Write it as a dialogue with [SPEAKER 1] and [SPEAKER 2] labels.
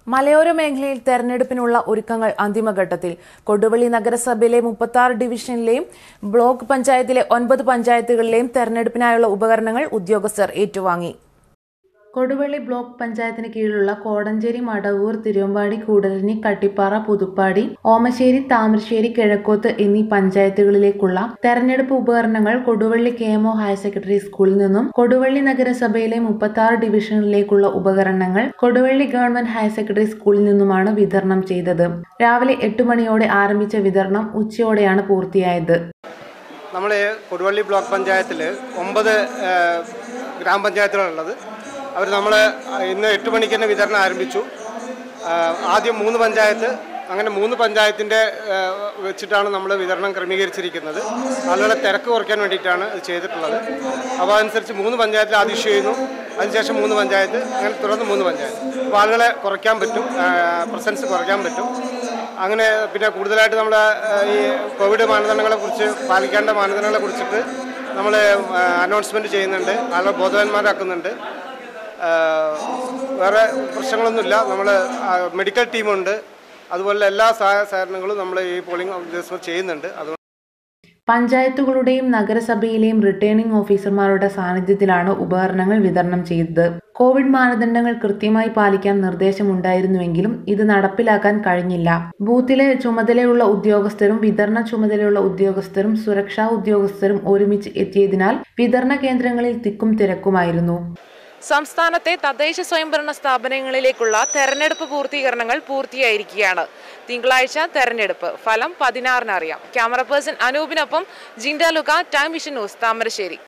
[SPEAKER 1] മലയോര മേഖലയിൽ തെരഞ്ഞെടുപ്പിനുള്ള ഒരുക്കങ്ങൾ അന്തിമഘട്ടത്തിൽ കൊടുവള്ളി നഗരസഭയിലെ മുപ്പത്തി ആറ് ഡിവിഷനിലെയും ബ്ലോക്ക് പഞ്ചായത്തിലെ ഒൻപത് പഞ്ചായത്തുകളിലെയും തെരഞ്ഞെടുപ്പിനായുള്ള ഉപകരണങ്ങൾ ഉദ്യോഗസ്ഥർ ഏറ്റുവാങ്ങി കൊടുവള്ളി ബ്ലോക്ക് പഞ്ചായത്തിന് കീഴിലുള്ള കോടഞ്ചേരി മടവൂർ തിരുവമ്പാടി കൂടരഞ്ഞി കട്ടിപ്പാറ പുതുപ്പാടി ഓമശ്ശേരി താമരശ്ശേരി കിഴക്കോത്ത് എന്നീ പഞ്ചായത്തുകളിലേക്കുള്ള തെരഞ്ഞെടുപ്പ് ഉപകരണങ്ങൾ Koduvally K M O higher secondary സ്കൂളിൽ നിന്നും കൊടുവള്ളി നഗരസഭയിലെ മുപ്പത്തി ആറ് ഡിവിഷനിലേക്കുള്ള ഉപകരണങ്ങൾ കൊടുവള്ളി ഗവൺമെന്റ് ഹയർ സെക്കൻഡറി സ്കൂളിൽ നിന്നുമാണ് വിതരണം ചെയ്തത് രാവിലെ എട്ട് മണിയോടെ ആരംഭിച്ച വിതരണം ഉച്ചയോടെയാണ് പൂർത്തിയായത്
[SPEAKER 2] നമ്മൾ കൊടുവള്ളി ബ്ലോക്ക് പഞ്ചായത്തിൽ ഒമ്പത് ഏഹ്, ഗ്രാമപഞ്ചായത്തുകളുള്ളത് അവർ നമ്മൾ ഇന്ന് എട്ട് മണിക്ക് തന്നെ വിതരണം ആരംഭിച്ചു ആഹ്, ആദ്യം മൂന്ന് പഞ്ചായത്ത് അങ്ങനെ മൂന്ന് പഞ്ചായത്തിൻ്റെ ഏഹ്, വെച്ചിട്ടാണ് നമ്മൾ വിതരണം ക്രമീകരിച്ചിരിക്കുന്നത് ആളുകളെ തിരക്ക് കുറയ്ക്കാൻ വേണ്ടിയിട്ടാണ് ഇത് ചെയ്തിട്ടുള്ളത് അപ്പോൾ അതനുസരിച്ച് മൂന്ന് പഞ്ചായത്തിൽ ആദ്യം ഇഷ്യൂ ചെയ്യുന്നു അതിനുശേഷം മൂന്ന് പഞ്ചായത്ത് അങ്ങനെ തുടർന്ന് മൂന്ന് പഞ്ചായത്ത് അപ്പോൾ ആളുകളെ കുറയ്ക്കാൻ പറ്റും പ്രസൻസ് കുറയ്ക്കാൻ പറ്റും അങ്ങനെ പിന്നെ കൂടുതലായിട്ട് നമ്മൾ ഈ കോവിഡ് മാനദണ്ഡങ്ങളെ കുറിച്ച് പാലിക്കേണ്ട മാനദണ്ഡങ്ങളെ കുറിച്ചിട്ട് നമ്മൾ അനൗൺസ്മെന്റ് ചെയ്യുന്നുണ്ട് ആളുകളെ ബോധവാന്മാരാക്കുന്നുണ്ട് ആ, വേറെ പ്രശ്നങ്ങളൊന്നുമില്ല നമ്മൾ മെഡിക്കൽ ടീമുണ്ട് അതുപോലെ എല്ലാ സഹായ സഹകരണങ്ങളും നമ്മൾ ഈ പോളിംഗ് ഉദ്യോഗസ്ഥർ ചെയ്യുന്നുണ്ട് അതുകൊണ്ട്
[SPEAKER 1] പഞ്ചായത്തുകളുടെയും നഗരസഭയിലെയും റിട്ടേണിംഗ് ഓഫീസർമാരുടെ സാന്നിധ്യത്തിലാണ് ഉപകരണങ്ങൾ വിതരണം ചെയ്തത് കോവിഡ് മാനദണ്ഡങ്ങൾ കൃത്യമായി പാലിക്കാൻ നിർദ്ദേശമുണ്ടായിരുന്നുവെങ്കിലും ഇത് നടപ്പിലാക്കാൻ കഴിഞ്ഞില്ല ബൂത്തിലെ ചുമതലയുള്ള ഉദ്യോഗസ്ഥരും വിതരണ ചുമതലയുള്ള ഉദ്യോഗസ്ഥരും സുരക്ഷാ ഉദ്യോഗസ്ഥരും ഒരുമിച്ച് എത്തിയതിനാൽ വിതരണ കേന്ദ്രങ്ങളിൽ തിക്കും തിരക്കുമായിരുന്നു
[SPEAKER 3] സംസ്ഥാനത്തെ തദ്ദേശ സ്വയംഭരണ സ്ഥാപനങ്ങളിലേക്കുള്ള തെരഞ്ഞെടുപ്പ് പൂർത്തീകരണങ്ങൾ പൂർത്തിയായിരിക്കുകയാണ് തിങ്കളാഴ്ച തെരഞ്ഞെടുപ്പ് ഫലം പതിനാറിന് അറിയാം ക്യാമറ പേഴ്സൺ അനൂപിനൊപ്പം ജിൻഡ ലുക ടൈം വിഷൻ ന്യൂസ് താമരശ്ശേരി